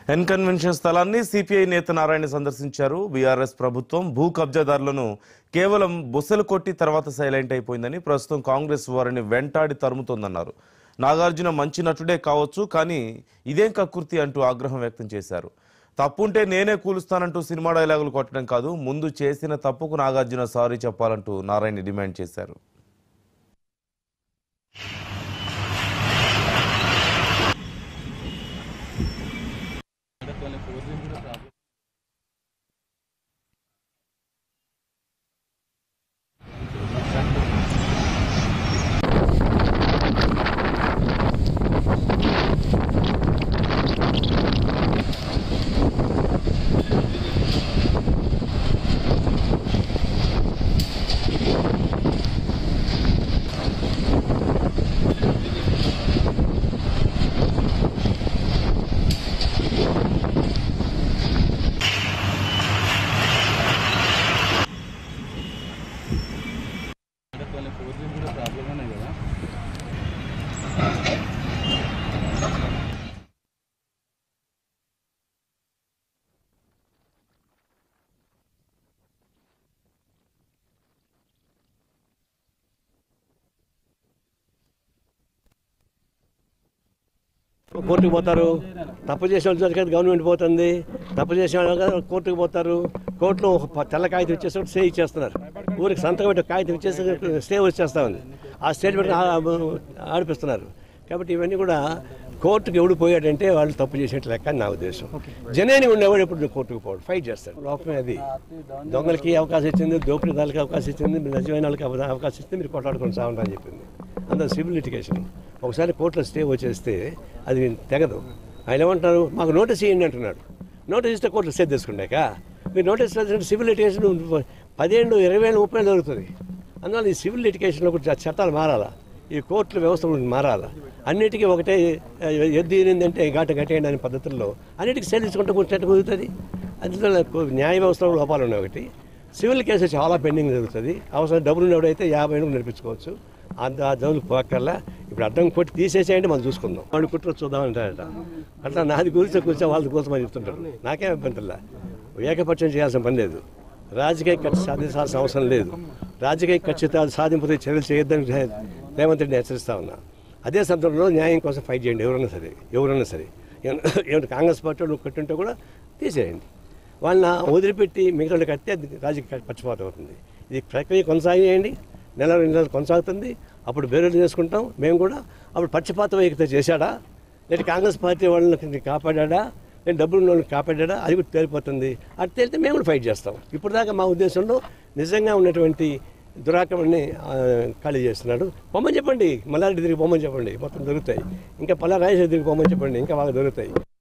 N convention స్థలాన్ని CPI నేత నారాయణ సందర్శించారు బీఆర్ఎస్ ప్రభుత్వం భూ కబ్జాదారులను కేవలం బుసలు కొట్టి తర్వాత సైలెంట్ అయిపోయిందని ప్రస్తుతం కాంగ్రెస్ వారిని వెంటాడి తరుముతోందన్నారు నాగార్జున మంచి నటుడే కావచ్చు కానీ ఇదేం కక్కుర్తి అంటూ ఆగ్రహం వ్యక్తం చేశారు తప్పుంటే నేనే కూలుస్తానంటూ సినిమా డైలాగులు కొట్టడం కాదు ముందు చేసిన తప్పుకు నాగార్జున సారీ చెప్పాలంటూ నారాయణ డిమాండ్ చేశారు కోర్టుకు పోతారు తప్పు చేసిన వాళ్ళ దగ్గరికి గవర్నమెంట్ పోతుంది తప్పు చేసిన వాళ్ళు కదా కోర్టుకు పోతారు కోర్టులో ఒక ప- తెల్ల కాగితం ఇచ్చేసి స్టే ఇచ్చేస్తున్నారు ఊరికి సంతకం పెట్టి కాగితం ఇచ్చేసి స్టే వచ్చేస్తా ఉంది ఆ స్టేట్మెంట్ ఆడిపిస్తున్నారు కాబట్టి ఇవన్నీ కూడా కోర్టుకు ఎవడు పోయాడంటే వాళ్ళు తప్పు చేసేట్టు లెక్క అని నా ఉద్దేశం జనేని ఉండేవాడు ఎప్పుడు కోర్టుకు పోవడం ఫైట్ చేస్తాడు లోపమే అది దొంగలకి అవకాశం ఇచ్చింది దోపిడీదారులకి అవకాశం ఇచ్చింది మీరు నిజమైన వాళ్ళకి అవ- అవకాశం ఇస్తే మీరు కొట్లాడుకొని సాగుంటా అని చెప్పింది అందులో సివిల్ లిటిగేషన్ ఒకసారి కోర్టులో స్టే వచ్చేస్తే అది తెగదు ఆయన ఏమంటారు మాకు నోటీస్ ఇవ్వండి అంటున్నాడు నోటీస్ ఇస్తే కోర్టులో స్టే తీసుకున్నాక మీరు నోటీస్ ఇస్తే సివిల్ లిటిగేషన్ పదిహేను ఇరవై వేలు ముప్పై వేలు దొరుకుతుంది అందువల్ల ఈ సివిల్ లిటిగేషన్లో కూడా చ- చట్టాలు మారాలా ఈ కోర్టుల వ్యవస్థ కూడా మారాలా అన్నిటికీ ఒకటే ఆ, ఎద్దు ఈనిందంటే ఘాటు కట్టేయండి అనే పద్ధతుల్లో అన్నిటికీ సేలించుకుంటూ కూర్చోట కుదురుతుంది అందువల్ల కో- న్యాయ వ్యవస్థలో లోపాలు ఉన్నాయి ఒకటి సివిల్ కేసు చాలా పెండింగ్ జరుగుతుంది అవసరం డబ్బులు ఉన్నప్పుడైతే యాభై ఏళ్ళు నడిపించుకోవచ్చు అంత ఆ జోలు పోకల్లా ఇప్పుడు అడ్డం కొట్టి తీసేసేయండి మనం చూసుకుందాం వాడు కుట్ర చూద్దాం అంటారట అట్లా నాది కూర్చో కూర్చో వాళ్ళ కోసం అని చెప్తుంటారు నాకేం ఇబ్బందిలా ఏకపక్షం చేయాల్సిన పని లేదు రాజకీయ కక్ష సాధించాల్సిన అవసరం లేదు రాజకీయ ఖచ్చితాలు సాధింపుతో చర్యలు చేయొద్దని రే- రేవంత్ రెడ్డిని హెచ్చరిస్తా ఉన్నా అదే సందర్భంలో న్యాయం కోసం ఫైట్ చేయండి ఎవరైనా సరే ఎవరైనా సరే ఏమంటే కాంగ్రెస్ పార్టీ వాళ్ళు కట్టుంటే కూడా తీసేయండి వాళ్ళని వదిలిపెట్టి మిగతా వాళ్ళకి కడితే అది రాజకీయ పక్షపాతం అవుతుంది ఇది ప్రక్రియ కొనసాగేయండి నెల రెండు నెలలు కొనసాగుతుంది అప్పుడు బేరేలు చేసుకుంటాం మేము కూడా అప్పుడు పక్షపాతం ఎక్కితే చేశాడా లేదా కాంగ్రెస్ పార్టీ వాళ్ళని కాపాడా నేను డబ్బులు ఉన్న వాళ్ళని కాపాడా అది కూడా తేలిపోతుంది అది తేలితే మేము కూడా ఫైట్ చేస్తాం ఇప్పుడు దాకా మా ఉద్దేశంలో నిజంగా ఉన్నటువంటి దురాక్రమణని ఆ, ఖాళీ చేస్తున్నాడు పొమ్మని చెప్పండి మల్లారెడ్డి తిరిగి పొమ్మని చెప్పండి మొత్తం దొరుకుతాయి ఇంకా పల్లా రాజేశ్వరి తిరిగి పొమ్మని చెప్పండి ఇంకా బాగా దొరుకుతాయి